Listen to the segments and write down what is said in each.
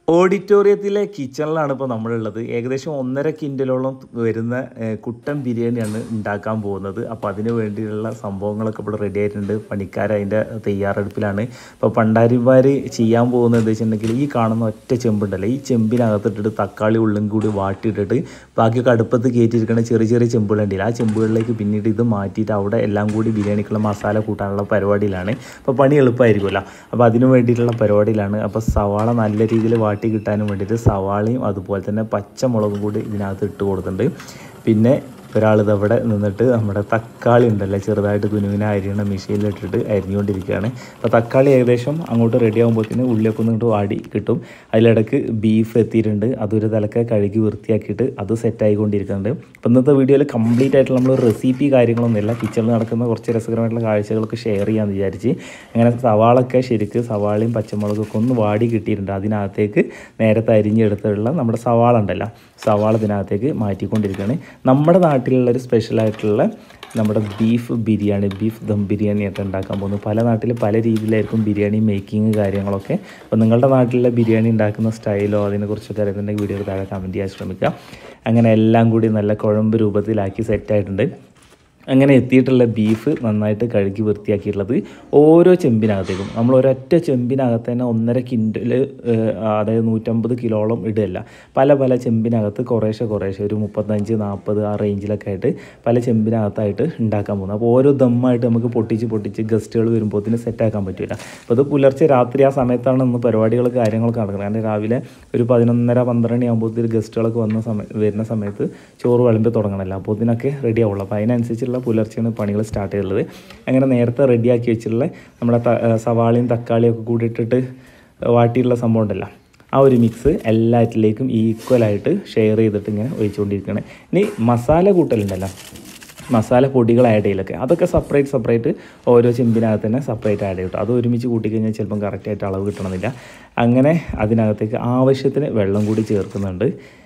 ഓഡിറ്റോറിയത്തിലെ കിച്ചണിലാണ് ഇപ്പോൾ നമ്മളുള്ളത് ഏകദേശം ഒന്നര കിൻഡലോളം വരുന്ന ഏഹ്, കുട്ടൻ ബിരിയാണിയാണ് ഉണ്ടാക്കാൻ പോകുന്നത് അപ്പോൾ അതിന് വേണ്ടിയുള്ള സംഭവങ്ങളൊക്കെ ഇപ്പോൾ റെഡി ആയിട്ടുണ്ട് പണിക്കാർ അതിൻ്റെ തയ്യാറെടുപ്പിലാണ് ഇപ്പോൾ പണ്ടാരിമാർ ചെയ്യാൻ പോകുന്നത് എന്താ വെച്ചിട്ടുണ്ടെങ്കിൽ ഈ കാണുന്ന ഒറ്റ ചെമ്പുണ്ടല്ലോ ഈ ചെമ്പിനകത്തിട്ടിട്ട് തക്കാളി ഉള്ളും കൂടി വാട്ടിയിട്ടിട്ട് ബാക്കിയൊക്കെ അടുപ്പത്ത് കയറ്റിയിരിക്കുന്ന ചെറിയ ചെറിയ ചെമ്പുകളുണ്ടല്ലോ ആ ചെമ്പുകളിലേക്ക് പിന്നീട് ഇത് മാറ്റിയിട്ട് അവിടെ എല്ലാം കൂടി ബിരിയാണിക്കുള്ള മസാല കൂട്ടാനുള്ള പരിപാടിയിലാണ് അപ്പോൾ പണി എളുപ്പമായിരിക്കുമല്ലോ അപ്പോൾ അതിന് വേണ്ടിയിട്ടുള്ള പരിപാടിയിലാണ് അപ്പോൾ സവാള നല്ല രീതിയിൽ വാട്ടി കിട്ടാനും വേണ്ടിയിട്ട് സവാളയും അതുപോലെ തന്നെ പച്ചമുളകും കൂടി ഇതിനകത്ത് ഇട്ട് കൊടുത്തിട്ടുണ്ട് പിന്നെ ഒരാൾ ഇതവിടെ നിന്നിട്ട് നമ്മുടെ തക്കാളി ഉണ്ടല്ലോ ചെറുതായിട്ട് കുനുവിനെ അരിയണ മെഷീനിലിട്ടിട്ട് അരിഞ്ഞുകൊണ്ടിരിക്കുകയാണ് അപ്പോൾ തക്കാളി ഏകദേശം അങ്ങോട്ട് റെഡി ആകുമ്പോഴത്തേന് ഉള്ളിയൊക്കെ ഒന്നിട്ട് വാടി കിട്ടും അതിലിടക്ക് ബീഫ് എത്തിയിട്ടുണ്ട് അതൊരു തലക്കെ കഴുകി വൃത്തിയാക്കിയിട്ട് അത് സെറ്റ് ആയിക്കൊണ്ടിരിക്കുന്നുണ്ട് അപ്പോൾ ഇന്നത്തെ വീഡിയോയിൽ കംപ്ലീറ്റ് ആയിട്ടുള്ള നമ്മൾ റെസിപ്പി കാര്യങ്ങളൊന്നുമില്ല കിച്ചണിൽ നടക്കുന്ന കുറച്ച് രസകരമായിട്ടുള്ള കാഴ്ചകളൊക്കെ ഷെയർ ചെയ്യാമെന്ന് വിചാരിച്ച് അങ്ങനെ സവാളൊക്കെ ശരിക്ക് സവാളയും പച്ചമുളകൊക്കെ ഒന്ന് വാടി കിട്ടിയിട്ടുണ്ട് അതിനകത്തേക്ക് നേരത്തെ അരിഞ്ഞെടുത്തിട്ടുള്ള നമ്മുടെ സവാള ഉണ്ടല്ലോ സവാള ഇതിനകത്തേക്ക് മാറ്റിക്കൊണ്ടിരിക്കുകയാണ് നമ്മുടെ നാട്ടിലുള്ള ഒരു സ്പെഷ്യലായിട്ടുള്ള നമ്മുടെ ബീഫ് ബിരിയാണി ബീഫ് ദം ബിരിയാണി ആയിട്ട് ഉണ്ടാക്കാൻ പോകുന്നു പല നാട്ടിൽ പല രീതിയിലായിരിക്കും ബിരിയാണി മേക്കിംഗ് കാര്യങ്ങളൊക്കെ അപ്പോൾ നിങ്ങളുടെ നാട്ടിലെ ബിരിയാണി ഉണ്ടാക്കുന്ന സ്റ്റൈലോ അതിനെക്കുറിച്ചൊക്കെ അറിയുന്നുണ്ടെങ്കിൽ വീഡിയോ താഴെ കമൻറ്റ് ചെയ്യാൻ ശ്രമിക്കുക അങ്ങനെ എല്ലാം കൂടി നല്ല കുഴമ്പ് രൂപത്തിലാക്കി സെറ്റായിട്ടുണ്ട് അങ്ങനെ എത്തിയിട്ടുള്ള ബീഫ് നന്നായിട്ട് കഴുകി വൃത്തിയാക്കിയിട്ടുള്ളത് ഓരോ ചെമ്പിനകത്തേക്കും നമ്മൾ ഒരൊറ്റ ചെമ്പിനകത്ത് തന്നെ ഒന്നര കിൻഡൽ അതായത് നൂറ്റമ്പത് കിലോളം ഇടുകയല്ല പല പല ചെമ്പിനകത്ത് കുറേശ്ശെ കുറേശ്ശെ ഒരു മുപ്പത്തഞ്ച് നാൽപ്പത് ആ റേഞ്ചിലൊക്കെ ആയിട്ട് പല ചെമ്പിനകത്തായിട്ട് ഉണ്ടാക്കാൻ പോകുന്നത് അപ്പോൾ ഓരോ ദമ്മായിട്ട് നമുക്ക് പൊട്ടിച്ച് പൊട്ടിച്ച് ഗസ്റ്റുകൾ വരുമ്പോഴത്തേന് സെറ്റാക്കാൻ പറ്റില്ല അപ്പോൾ അത് പുലർച്ചെ രാത്രി ആ സമയത്താണ് ഇന്ന് പരിപാടികൾ കാര്യങ്ങളൊക്കെ നടക്കുന്നത് കാരണം രാവിലെ ഒരു പതിനൊന്നര പന്ത്രണ്ട് ആകുമ്പോഴത്തേക്ക് ഗസ്റ്റുകളൊക്കെ വന്ന സമയം വരുന്ന സമയത്ത് ചോറ് വിളമ്പി തുടങ്ങണമല്ലോ അപ്പോൾ ഇതിനൊക്കെ റെഡി ആവുള്ളൂ അപ്പോൾ അതിനനുസരിച്ചുള്ള പുലർച്ചെയാണ് പണികൾ സ്റ്റാർട്ട് ചെയ്തുള്ളത് അങ്ങനെ നേരത്തെ റെഡിയാക്കി വെച്ചിട്ടുള്ള നമ്മുടെ ത- സവാളയും തക്കാളിയും ഒക്കെ കൂടി ഇട്ടിട്ട് വാട്ടിയിട്ടുള്ള സംഭവം ഉണ്ടല്ലോ ആ ഒരു മിക്സ് എല്ലാറ്റിലേക്കും ഈക്വലായിട്ട് ഷെയർ ചെയ്തിട്ട് ഇങ്ങനെ ഒഴിച്ചുകൊണ്ടിരിക്കുകയാണ് ഇനി മസാല കൂട്ടലുണ്ടല്ലോ മസാല പൊടികൾ ആഡ് ചെയ്യലൊക്കെ അതൊക്കെ സെപ്പറേറ്റ് സെപ്പറേറ്റ് ഓരോ ചെമ്പിനകത്ത് തന്നെ സെപ്പറേറ്റ് ആഡ് ചെയ്യും അത് ഒരുമിച്ച് കൂട്ടിക്കഴിഞ്ഞാൽ ചിലപ്പം കറക്റ്റായിട്ട് അളവ് കിട്ടണമെന്നില്ല അങ്ങനെ അതിനകത്തേക്ക് ആവശ്യത്തിന് വെള്ളം കൂടി ചേർക്കുന്നുണ്ട്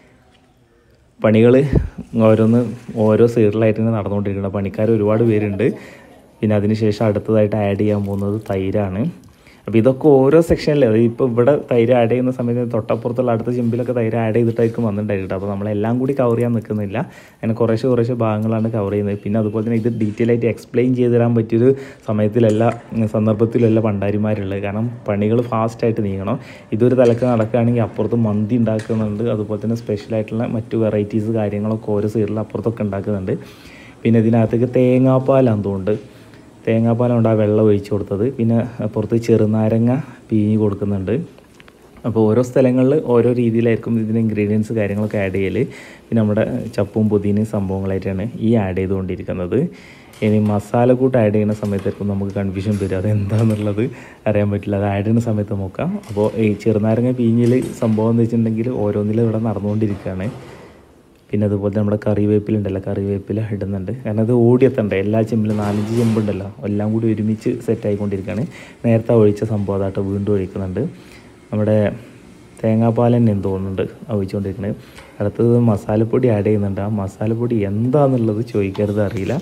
പണികൾ ഓരോന്ന് ഓരോ സൈഡിലായിട്ട് ഇങ്ങനെ നടന്നുകൊണ്ടിരിക്കുന്നത് പണിക്കാർ ഒരുപാട് പേരുണ്ട് പിന്നെ അതിന് ശേഷം അടുത്തതായിട്ട് ആഡ് ചെയ്യാൻ പോകുന്നത് തൈരാണ് അപ്പോൾ ഇതൊക്കെ ഓരോ സെക്ഷനിൽ ഇപ്പോൾ ഇവിടെ തൈര് ആഡ് ചെയ്യുന്ന സമയത്ത് തൊട്ടപ്പുറത്തുള്ള അടുത്ത ചെമ്പിലൊക്കെ തൈര് ആഡ് ചെയ്തിട്ടായിരിക്കും വന്നിട്ടുണ്ടായിട്ട് അപ്പോൾ നമ്മളെല്ലാം കൂടി കവർ ചെയ്യാൻ നിൽക്കുന്നില്ല അങ്ങനെ കുറേശ്ശെ കുറേശ്ശെ ഭാഗങ്ങളാണ് കവർ ചെയ്യുന്നത് പിന്നെ അതുപോലെ തന്നെ ഇത് ഡീറ്റെയിൽ ആയിട്ട് എക്സ്പ്ലെയിൻ ചെയ്ത് തരാൻ പറ്റിയൊരു സമയത്തിലല്ല ഉം, സന്ദർഭത്തിലല്ല പണ്ടാരിമാരുള്ളത് കാരണം പണികൾ ഫാസ്റ്റായിട്ട് നീങ്ങണം ഇതൊരു തലക്ക് നടക്കുകയാണെങ്കിൽ അപ്പുറത്ത് മന്തി ഉണ്ടാക്കുന്നുണ്ട് അതുപോലെ തന്നെ സ്പെഷ്യലായിട്ടുള്ള മറ്റു വെറൈറ്റീസ് കാര്യങ്ങളൊക്കെ ഓരോ സൈഡിൽ അപ്പുറത്തൊക്കെ ഉണ്ടാക്കുന്നുണ്ട് പിന്നെ ഇതിനകത്തേക്ക് തേങ്ങാപ്പാലാന്ന് തോന്നുന്നുണ്ട് തേങ്ങാപ്പാലുണ്ട് ആ വെള്ളം ഒഴിച്ചു കൊടുത്തത് പിന്നെ പുറത്ത് ചെറുനാരങ്ങ പിഴിഞ്ഞ് കൊടുക്കുന്നുണ്ട് അപ്പോൾ ഓരോ സ്ഥലങ്ങളിൽ ഓരോ രീതിയിലായിരിക്കും ഇതിന് ഇൻഗ്രീഡിയൻസ് കാര്യങ്ങളൊക്കെ ആഡ് ചെയ്യൽ പിന്നെ നമ്മുടെ ചപ്പും പുതിനയും സംഭവങ്ങളായിട്ടാണ് ഈ ആഡ് ചെയ്തുകൊണ്ടിരിക്കുന്നത് ഇനി മസാലക്കൂട്ട് ആഡ് ചെയ്യുന്ന സമയത്തായിരിക്കും നമുക്ക് കൺഫ്യൂഷൻ വരും അതെന്താണെന്നുള്ളത് അറിയാൻ പറ്റില്ല അത് ആഡ് ചെയ്യുന്ന സമയത്ത് നോക്കാം അപ്പോൾ ഈ ചെറുനാരങ്ങ പിഴിഞ്ഞിൽ സംഭവം എന്ന് വെച്ചിട്ടുണ്ടെങ്കിൽ ഓരോന്നിലും ഇവിടെ നടന്നുകൊണ്ടിരിക്കുകയാണ് പിന്നെ അതുപോലെ നമ്മുടെ കറിവേപ്പിലുണ്ടല്ലോ കറിവേപ്പില ഇടുന്നുണ്ട് കാരണം അത് ഓടിയെത്തണ്ടേ എല്ലാ ചെമ്പിലും നാലഞ്ച് ചെമ്പുണ്ടല്ലോ എല്ലാം കൂടി ഒരുമിച്ച് സെറ്റ് ആയിക്കൊണ്ടിരിക്കുകയാണ് നേരത്തെ ഒഴിച്ച സംഭവം അതാട്ടോ വീണ്ടും ഒഴിക്കുന്നുണ്ട് നമ്മുടെ തേങ്ങാപ്പാൽ തന്നെ എന്ന് തോന്നുന്നുണ്ട് ആ ഒഴിച്ചുകൊണ്ടിരിക്കുന്നത് അടുത്തത് മസാലപ്പൊടി ആഡ് ചെയ്യുന്നുണ്ട് ആ മസാലപ്പൊടി എന്താണെന്നുള്ളത് ചോദിക്കരുത് അറിയില്ല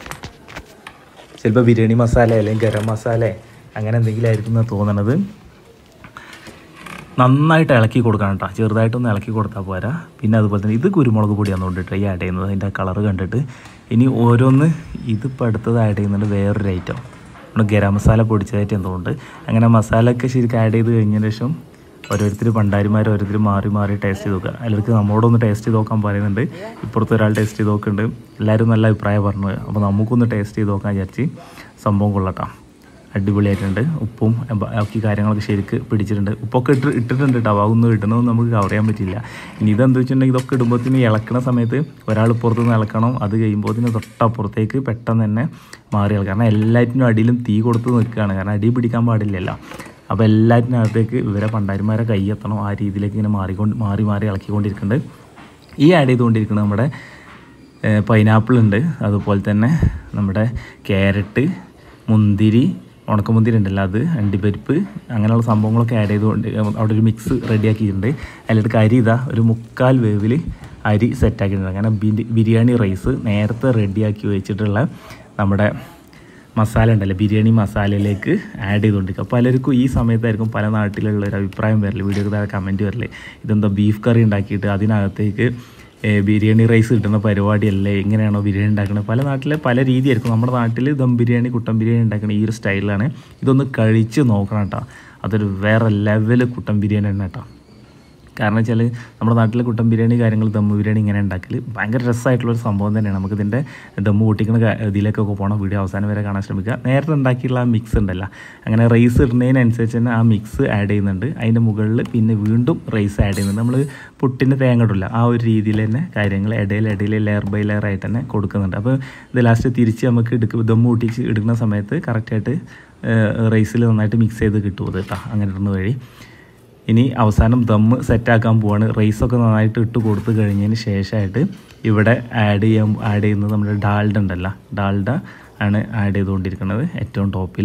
ചിലപ്പോൾ ബിരിയാണി മസാല അല്ലെങ്കിൽ ഗരം മസാല അങ്ങനെ എന്തെങ്കിലും ആയിരിക്കും എന്നാണ് തോന്നണത് നന്നായിട്ട് ഇളക്കി കൊടുക്കണം കേട്ടോ ചെറുതായിട്ടൊന്ന് ഇളക്കി കൊടുത്താൽ പോരാ പിന്നെ അതുപോലെ തന്നെ ഇത് കുരുമുളക് പൊടിയാന്ന് കൊണ്ടിട്ട് ഈ ആഡ് ചെയ്യുന്നത് അതിൻ്റെ കളർ കണ്ടിട്ട് ഇനി ഓരോന്ന് ഇതിപ്പോൾ അടുത്തത് ആഡ് ചെയ്യുന്നുണ്ട് വേറൊരു ഐറ്റം നമ്മുടെ ഗരം മസാല പൊടിച്ചതായിട്ട് എന്തുകൊണ്ട് അങ്ങനെ മസാലയൊക്കെ ശരിക്കും ആഡ് ചെയ്ത് കഴിഞ്ഞതിന് ശേഷം ഓരോരുത്തർ പണ്ടാരിമാർ ഓരോരുത്തർ മാറി മാറി ടേസ്റ്റ് ചെയ്ത് നോക്കുക അതിലേക്ക് നമ്മളോടൊന്ന് ടേസ്റ്റ് ചെയ്ത് നോക്കാൻ പറയുന്നുണ്ട് ഇപ്പുറത്ത് ഒരാൾ ടേസ്റ്റ് ചെയ്ത് നോക്കുന്നുണ്ട് എല്ലാവരും നല്ല അഭിപ്രായം പറഞ്ഞു അപ്പോൾ നമുക്കൊന്ന് ടേസ്റ്റ് ചെയ്ത് നോക്കാൻ വിചാരിച്ച് സംഭവം കൊള്ളട്ടോ അടിപൊളിയായിട്ടുണ്ട് ഉപ്പും ബ- ബാക്കി കാര്യങ്ങളൊക്കെ ശരിക്ക് പിടിച്ചിട്ടുണ്ട് ഉപ്പൊക്കെ ഇട്ട് ഇട്ടിട്ടുണ്ട് കേട്ടോ അതൊന്നും ഇടണമെന്ന് നമുക്ക് കവർ ചെയ്യാൻ പറ്റില്ല ഇനി ഇതെന്താ വെച്ചിട്ടുണ്ടെങ്കിൽ ഇതൊക്കെ ഇടുമ്പോഴത്തേന് ഇളക്കണ സമയത്ത് ഒരാൾ പുറത്തു നിന്ന് ഇളക്കണം അത് കഴിയുമ്പോഴത്തേന് തൊട്ടപ്പുറത്തേക്ക് പെട്ടെന്ന് തന്നെ മാറി ഇളക്കണം കാരണം എല്ലാറ്റിനും അടിയിലും തീ കൊടുത്ത് നിൽക്കുകയാണ് കാരണം അടി പിടിക്കാൻ പാടില്ലല്ലോ അപ്പോൾ എല്ലാറ്റിനകത്തേക്ക് ഇവരെ പണ്ടാരിമാരെ കൈയെത്തണം ആ രീതിയിലേക്ക് ഇങ്ങനെ മാറിക്കൊണ്ട് മാറി മാറി ഇളക്കിക്കൊണ്ടിരിക്കുന്നുണ്ട് ഈ ആഡ് ചെയ്തുകൊണ്ടിരിക്കുന്നത് നമ്മുടെ പൈനാപ്പിൾ ഉണ്ട് അതുപോലെ തന്നെ നമ്മുടെ ക്യാരറ്റ് മുന്തിരി ഉണക്കമുന്തിരി ഉണ്ടല്ലോ അത് അണ്ടിപ്പരിപ്പ് അങ്ങനെയുള്ള സംഭവങ്ങളൊക്കെ ആഡ് ചെയ്തുകൊണ്ട് അവിടെ ഒരു മിക്സ് റെഡിയാക്കിയിട്ടുണ്ട് അതിലേക്ക് അരി ഇതാ ഒരു മുക്കാൽ വേവിൽ അരി സെറ്റാക്കിയിട്ടുണ്ട് അങ്ങനെ ബിരി- ബിരിയാണി റൈസ് നേരത്തെ റെഡിയാക്കി വെച്ചിട്ടുള്ള നമ്മുടെ മസാല ഉണ്ടല്ലോ ബിരിയാണി മസാലയിലേക്ക് ആഡ് ചെയ്തുകൊണ്ടിരിക്കുക പലർക്കും ഈ സമയത്തായിരിക്കും പല നാട്ടിലുള്ള ഒരു അഭിപ്രായം വരല് വീഡിയോക്ക് താഴെ കമൻറ്റ് വരല് ഇതെന്താ ബീഫ് കറി ഉണ്ടാക്കിയിട്ട് അതിനകത്തേക്ക് ഏ, ബിരിയാണി റൈസ് കിട്ടുന്ന പരിപാടിയല്ലേ എങ്ങനെയാണോ ബിരിയാണി ഉണ്ടാക്കുന്നത് പല നാട്ടിലെ പല രീതിയായിരിക്കും നമ്മുടെ നാട്ടിൽ ദം ബിരിയാണി കുട്ടൻ ബിരിയാണി ഉണ്ടാക്കുന്ന ഈ ഒരു സ്റ്റൈലിലാണ് ഇതൊന്ന് കഴിച്ച് നോക്കണം കേട്ടോ അതൊരു വേറെ ലെവൽ കുട്ടൻ ബിരിയാണി ആണ് കേട്ടോ കാരണം വെച്ചാൽ നമ്മുടെ നാട്ടിലെ കുട്ടൻ ബിരിയാണി കാര്യങ്ങൾ ദമ്മ് ബിരിയാണി ഇങ്ങനെ ഉണ്ടാക്കൽ ഭയങ്കര രസമായിട്ടുള്ളൊരു സംഭവം തന്നെയാണ് നമുക്കിതിൻ്റെ ദമ്മ് പൊട്ടിക്കുന്ന കാ- ഇതിലേക്കൊക്കെ പോകണം വീഡിയോ അവസാനം വരെ കാണാൻ ശ്രമിക്കുക നേരത്തെ ഉണ്ടാക്കിയിട്ടുള്ള ആ മിക്സ് ഉണ്ടല്ലോ അങ്ങനെ റൈസ് ഇടുന്നതിനനുസരിച്ച് തന്നെ ആ മിക്സ് ആഡ് ചെയ്യുന്നുണ്ട് അതിൻ്റെ മുകളിൽ പിന്നെ വീണ്ടും റൈസ് ആഡ് ചെയ്യുന്നുണ്ട് നമ്മൾ പുട്ടിന് തേങ്ങ ഇടില്ല ആ ഒരു രീതിയിൽ തന്നെ കാര്യങ്ങൾ ഇടയിൽ ഇടയിൽ ലെയർ ബൈ ലെയർ ആയിട്ട് തന്നെ കൊടുക്കുന്നുണ്ട് അപ്പോൾ ഇത് ലാസ്റ്റ് തിരിച്ച് നമുക്ക് എടുക്കും ദമ്മ് പൊട്ടിച്ച് എടുക്കുന്ന സമയത്ത് കറക്റ്റായിട്ട് റൈസിൽ നന്നായിട്ട് മിക്സ് ചെയ്ത് കിട്ടും അത് കേട്ടോ അങ്ങനെ ഇടുന്ന വഴി ഇനി അവസാനം ദമ്മ് സെറ്റാക്കാൻ പോവാണ് റൈസൊക്കെ നന്നായിട്ട് ഇട്ട് കൊടുത്തു കഴിഞ്ഞതിന് ശേഷമായിട്ട് ഇവിടെ ആഡ് ചെയ്യാൻ ആഡ് ചെയ്യുന്നത് നമ്മുടെ ഡാൽഡ ഉണ്ടല്ലോ ഡാൽഡ ആണ് ആഡ് ചെയ്തുകൊണ്ടിരിക്കുന്നത് ഏറ്റവും ടോപ്പിൽ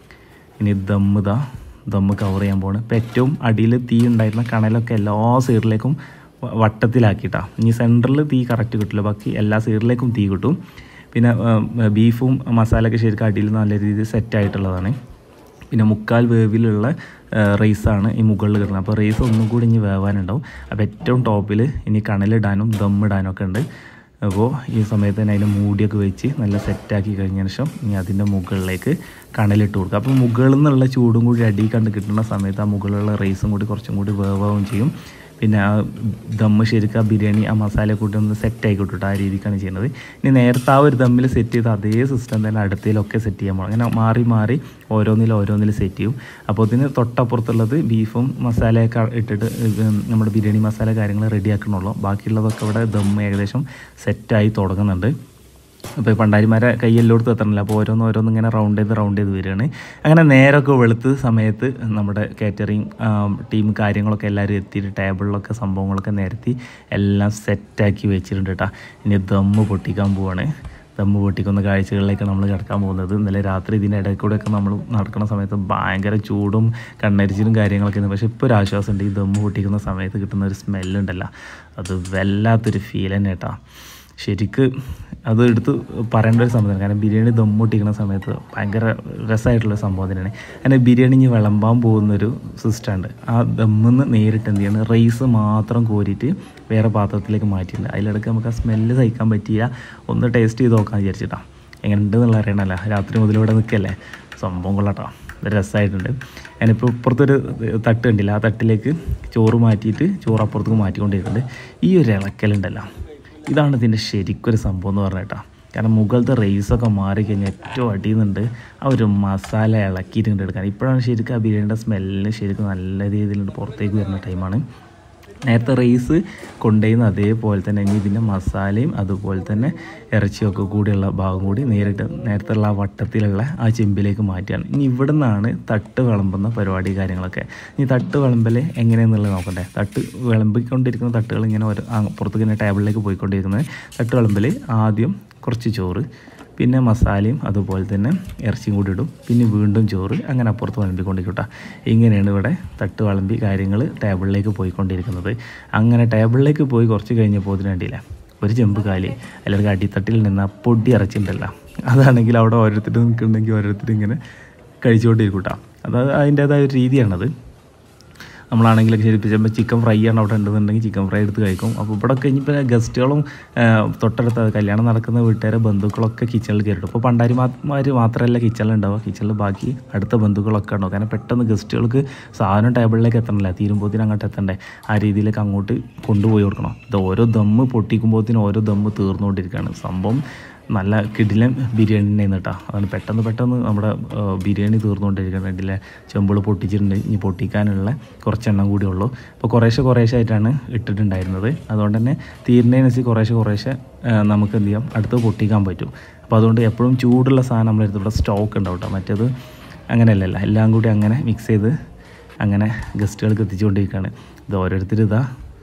ഇനി ദമ്മ് ഇതാ ദമ്മ് കവർ ചെയ്യാൻ പോവാണ് ഇപ്പോൾ ഏറ്റവും അടിയിൽ തീ ഉണ്ടായിരുന്ന കണലൊക്കെ എല്ലാ സൈഡിലേക്കും വ- വട്ടത്തിലാക്കിയിട്ടാണ് ഇനി സെൻറ്ററിൽ തീ കറക്റ്റ് കിട്ടില്ല ബാക്കി എല്ലാ സൈഡിലേക്കും തീ കിട്ടും പിന്നെ ആ, ബീഫും മസാലയൊക്കെ ശരിക്കും അടിയിൽ നല്ല രീതിയിൽ സെറ്റായിട്ടുള്ളതാണ് പിന്നെ മുക്കാൽ വേവിലുള്ള ആ, റൈസാണ് ഈ മുകളിൽ കിട്ടുന്നത് അപ്പോൾ റൈസ് ഒന്നും കൂടി ഇനി വേവാനുണ്ടാവും അപ്പോൾ ഏറ്റവും ടോപ്പിൽ ഇനി കണലിടാനും ദമ്മിടാനും ഒക്കെ ഉണ്ട് അപ്പോൾ ഈ സമയത്ത് തന്നെ അതിൻ്റെ മൂടിയൊക്കെ വെച്ച് നല്ല സെറ്റാക്കി കഴിഞ്ഞതിന് ശേഷം ഇനി അതിൻ്റെ മുകളിലേക്ക് കണലിട്ട് കൊടുക്കുക അപ്പോൾ മുകളിൽ നിന്നുള്ള ചൂടും കൂടി അടി കണ്ട് കിട്ടുന്ന സമയത്ത് ആ മുകളിലുള്ള റൈസും കൂടി കുറച്ചും കൂടി വേവാവും ചെയ്യും പിന്നെ ആ ദമ്മ് ശരിക്കും ആ ബിരിയാണി ആ മസാല കൂട്ടി ഒന്ന് സെറ്റ് ആയി കിട്ടും ആ രീതിക്കാണ് ചെയ്യുന്നത് ഇനി നേരത്തെ ആ ഒരു ദമ്മിൽ സെറ്റ് ചെയ്ത അതേ സിസ്റ്റം തന്നെ അടുത്തതിലൊക്കെ സെറ്റ് ചെയ്യാൻ പോകണം അങ്ങനെ മാറി മാറി ഓരോന്നിൽ ഓരോന്നിൽ സെറ്റ് ചെയ്യും അപ്പോൾ ഇതിന് തൊട്ടപ്പുറത്തുള്ളത് ബീഫും മസാലയൊക്കെ ഇട്ടിട്ട് ഇത് നമ്മുടെ ബിരിയാണി മസാല കാര്യങ്ങൾ റെഡിയാക്കണുള്ളൂ ബാക്കിയുള്ളതൊക്കെ ഇവിടെ ദമ്മ് ഏകദേശം സെറ്റായി തുടങ്ങുന്നുണ്ട് അപ്പോൾ ഈ പണ്ടാരിമാരെ കയ്യെല്ലോടത്ത് എത്തണമല്ലോ അപ്പോൾ ഓരോന്ന് ഓരോന്ന് ഇങ്ങനെ റൗണ്ട് ചെയ്ത് റൗണ്ട് ചെയ്ത് വരികയാണ് അങ്ങനെ നേരമൊക്കെ വെളുത്ത് സമയത്ത് നമ്മുടെ കാറ്ററിങ് ടീം കാര്യങ്ങളൊക്കെ എല്ലാവരും എത്തിയിട്ട് ടേബിളിലൊക്കെ സംഭവങ്ങളൊക്കെ നിരത്തി എല്ലാം സെറ്റാക്കി വെച്ചിട്ടുണ്ട് കേട്ടോ ഇനി ദമ്മ് പൊട്ടിക്കാൻ പോവാണ് ദമ്മ് പൊട്ടിക്കുന്ന കാഴ്ചകളിലേക്ക് നമ്മൾ കിടക്കാൻ പോകുന്നത് ഇന്നലെ രാത്രി ഇതിൻ്റെ ഇടയിൽ കൂടെയൊക്കെ നമ്മൾ നടക്കുന്ന സമയത്ത് ഭയങ്കര ചൂടും കണ്ണരിച്ചിലും കാര്യങ്ങളൊക്കെ ഉണ്ട് പക്ഷേ ഇപ്പോൾ ഒരു ആശ്വാസമുണ്ട് ഈ ദമ്മ് പൊട്ടിക്കുന്ന സമയത്ത് കിട്ടുന്ന ഒരു സ്മെല്ലുണ്ടല്ലോ അത് വല്ലാത്തൊരു ഫീൽ തന്നെ കേട്ടോ ശരിക്ക് അത് എടുത്ത് പറയേണ്ട ഒരു സംഭവമാണ് കാരണം ബിരിയാണി ദമ്മൊട്ടിക്കുന്ന സമയത്ത് ഭയങ്കര രസമായിട്ടുള്ള സംഭവം തന്നെയാണ് അങ്ങനെ ബിരിയാണി ഇനി വിളമ്പാൻ പോകുന്നൊരു സിസ്റ്റമുണ്ട് ആ ദമ്മിന്ന് നേരിട്ട് എന്ത് ചെയ്യണം റൈസ് മാത്രം കോരിയിട്ട് വേറെ പാത്രത്തിലേക്ക് മാറ്റിയിട്ടുണ്ട് അതിലിടയ്ക്ക് നമുക്ക് ആ സ്മെല്ല് സഹിക്കാൻ പറ്റിയ ഒന്ന് ടേസ്റ്റ് ചെയ്ത് നോക്കാൻ വിചാരിച്ചിട്ടാണ് എങ്ങനെ ഉണ്ടെന്നുള്ള അറിയണമല്ല രാത്രി മുതൽ ഇവിടെ നിൽക്കല്ലേ സംഭവം കൊള്ളാട്ടോ ഇത് രസമായിട്ടുണ്ട് ഞാനിപ്പോൾ ഇപ്പുറത്തൊരു തട്ട് കണ്ടില്ല ആ തട്ടിലേക്ക് ചോറ് മാറ്റിയിട്ട് ചോറ് അപ്പുറത്തേക്ക് മാറ്റിക്കൊണ്ടിരിക്കുന്നുണ്ട് ഈ ഒരു ഇളക്കലുണ്ടല്ലോ ഇതാണ് ഇതിൻ്റെ ശരിക്കൊരു സംഭവം എന്ന് പറഞ്ഞേട്ടാ കാരണം മുകളിലത്തെ റൈസൊക്കെ മാറിക്കഴിഞ്ഞാൽ ഏറ്റവും അടിയുന്നുണ്ട് ആ ഒരു മസാല ഇളക്കിയിട്ട് എടുക്കാൻ ഇപ്പോഴാണ് ശരിക്കും ആ ബിരിയാണിയുടെ സ്മെല്ലിന് ശരിക്കും നല്ല രീതിയിൽ പുറത്തേക്ക് വരുന്ന ടൈമാണ് നേരത്തെ റൈസ് കൊണ്ടുപോയിരുന്ന അതേപോലെ തന്നെ ഇനി ഇതിൻ്റെ മസാലയും അതുപോലെ തന്നെ ഇറച്ചിയൊക്കെ കൂടിയുള്ള ഭാഗം കൂടി നേരിട്ട് നേരത്തെ ഉള്ള ആ വട്ടത്തിലുള്ള ആ ചെമ്പിലേക്ക് മാറ്റിയാണ് ഇനി ഇവിടെ നിന്നാണ് തട്ട് വിളമ്പുന്ന പരിപാടി കാര്യങ്ങളൊക്കെ ഇനി തട്ട് വിളമ്പൽ എങ്ങനെയെന്നുള്ളത് നോക്കണ്ടേ തട്ട് വിളമ്പിക്കൊണ്ടിരിക്കുന്ന തട്ടുകൾ ഇങ്ങനെ ഓരോ ആ പുറത്തേക്ക് ഇങ്ങനെ ടേബിളിലേക്ക് പോയിക്കൊണ്ടിരിക്കുന്നത് തട്ട് വിളമ്പൽ ആദ്യം കുറച്ച് ചോറ് പിന്നെ മസാലയും അതുപോലെ തന്നെ ഇറച്ചിയും കൂടി ഇടും പിന്നെ വീണ്ടും ചോറ് അങ്ങനെ അപ്പുറത്ത് വിളമ്പിക്കൊണ്ടിരിക്കട്ടെ ഇങ്ങനെയാണ് ഇവിടെ തട്ട് വിളമ്പി കാര്യങ്ങൾ ടേബിളിലേക്ക് പോയിക്കൊണ്ടിരിക്കുന്നത് അങ്ങനെ ടേബിളിലേക്ക് പോയി കുറച്ച് കഴിഞ്ഞപ്പോൾ ഇതിന് വേണ്ടിയില്ല ഒരു ചെമ്പ് കാലി അല്ലെങ്കിൽ അടിത്തട്ടിൽ നിന്ന് ആ പൊടി ഇറച്ചിട്ടുണ്ടല്ലോ അതാണെങ്കിൽ അവിടെ ഓരോരുത്തർ നിൽക്കുന്നുണ്ടെങ്കിൽ ഓരോരുത്തർ ഇങ്ങനെ കഴിച്ചുകൊണ്ടിരിക്കട്ടാ അത് അതിൻ്റേതായ ഒരു രീതിയാണത് നമ്മളാണെങ്കിലൊക്കെ ശരി ചിലപ്പോൾ ചിക്കൻ ഫ്രൈ ആണ് അവിടെ ഉണ്ടെന്നുണ്ടെങ്കിൽ ചിക്കൻ ഫ്രൈ എടുത്ത് കഴിക്കും അപ്പോൾ ഇവിടെ കഴിഞ്ഞപ്പോൾ ഗസ്റ്റുകളും തൊട്ടടുത്ത കല്യാണം നടക്കുന്ന വീട്ടുകാരെ ബന്ധുക്കളൊക്കെ കിച്ചണിൽ കയറിയിട്ടു അപ്പോൾ പണ്ടാരിമാർ മാത്രമല്ല കിച്ചണിൽ ഉണ്ടാവുക കിച്ചണിൽ ബാക്കി അടുത്ത ബന്ധുക്കളൊക്കെ ഉണ്ടാവും കാരണം പെട്ടെന്ന് ഗസ്റ്റുകൾക്ക് സാധനം ടേബിളിലേക്ക് എത്തണമല്ല തീരുമ്പോഴത്തേനും അങ്ങോട്ട് എത്തണ്ടേ ആ രീതിയിലേക്ക് അങ്ങോട്ട് കൊണ്ടുപോയി കൊടുക്കണം ഇത് ഓരോ ദമ്മ് പൊട്ടിക്കുമ്പോഴത്തേനും ഓരോ ദമ്മ് തീർന്നുകൊണ്ടിരിക്കുകയാണ് സംഭവം നല്ല കിടിലൻ ബിരിയാണി തന്നെയാണ് കേട്ടോ അതാണ് പെട്ടെന്ന് പെട്ടെന്ന് നമ്മുടെ ആ, ബിരിയാണി തീർന്നുകൊണ്ടിരിക്കുന്നത് കണ്ടില്ലേ ചെമ്പിൾ പൊട്ടിച്ചിട്ടുണ്ട് ഇനി പൊട്ടിക്കാനുള്ള കുറച്ചെണ്ണം കൂടി ഉള്ളൂ അപ്പോൾ കുറേശ്ശെ കുറേശ്ശെ ആയിട്ടാണ് ഇട്ടിട്ടുണ്ടായിരുന്നത് അതുകൊണ്ട് തന്നെ തീരുന്നതിനനുസരിച്ച് കുറേശ്ശെ കുറേശ്ശെ ആ, നമുക്ക് എന്ത് ചെയ്യാം അടുത്ത് പൊട്ടിക്കാൻ പറ്റും അപ്പോൾ അതുകൊണ്ട് എപ്പോഴും ചൂടുള്ള സാധനം നമ്മളെടുത്ത് ഇവിടെ സ്റ്റോക്ക് ഉണ്ടാവും കേട്ടോ മറ്റേത് അങ്ങനെയല്ലല്ലോ എല്ലാം കൂടി അങ്ങനെ മിക്സ് ചെയ്ത് അങ്ങനെ ഗസ്റ്റുകൾക്ക് എത്തിച്ചുകൊണ്ടിരിക്കുകയാണ് ഇത് ഓരോരുത്തർ ഇതാ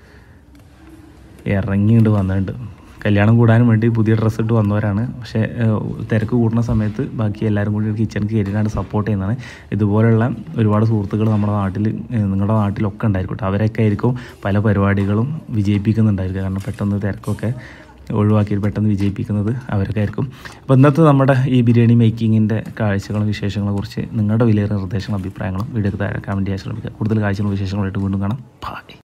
ഇറങ്ങിയിട്ട് വന്നിട്ടുണ്ട് കല്യാണം കൂടാനും വേണ്ടി പുതിയ ഡ്രസ്സ് ഇട്ട് വന്നവരാണ് പക്ഷേ ഏഹ്, തിരക്ക് കൂടുന്ന സമയത്ത് ബാക്കി എല്ലാവരും കൂടി കിച്ചണിക്ക് കയറിയാണ് സപ്പോർട്ട് ചെയ്യുന്നതാണ് ഇതുപോലുള്ള ഒരുപാട് സുഹൃത്തുക്കൾ നമ്മുടെ നാട്ടിൽ ഏഹ്, നിങ്ങളുടെ നാട്ടിലൊക്കെ ഉണ്ടായിരിക്കും കേട്ടോ അവരൊക്കെ ആയിരിക്കും പല പരിപാടികളും വിജയിപ്പിക്കുന്നുണ്ടായിരിക്കും കാരണം പെട്ടെന്ന് തിരക്കൊക്കെ ഒഴിവാക്കി പെട്ടെന്ന് വിജയിപ്പിക്കുന്നത് അവർക്കായിരിക്കും അപ്പോൾ ഇന്നത്തെ നമ്മുടെ ഈ ബിരിയാണി മേക്കിങ്ങിൻ്റെ കാഴ്ചകളും വിശേഷങ്ങളെ കുറിച്ച് നിങ്ങളുടെ വിലയേറിയ നിർദ്ദേശങ്ങളും അഭിപ്രായങ്ങളും വീഡിയോക്ക് താഴെ കമൻറ്റ് ചെയ്യാൻ ശ്രമിക്കുക കൂടുതൽ കാഴ്ചകളും വിശേഷങ്ങളായിട്ട് വീണ്ടും കാണാം ബൈ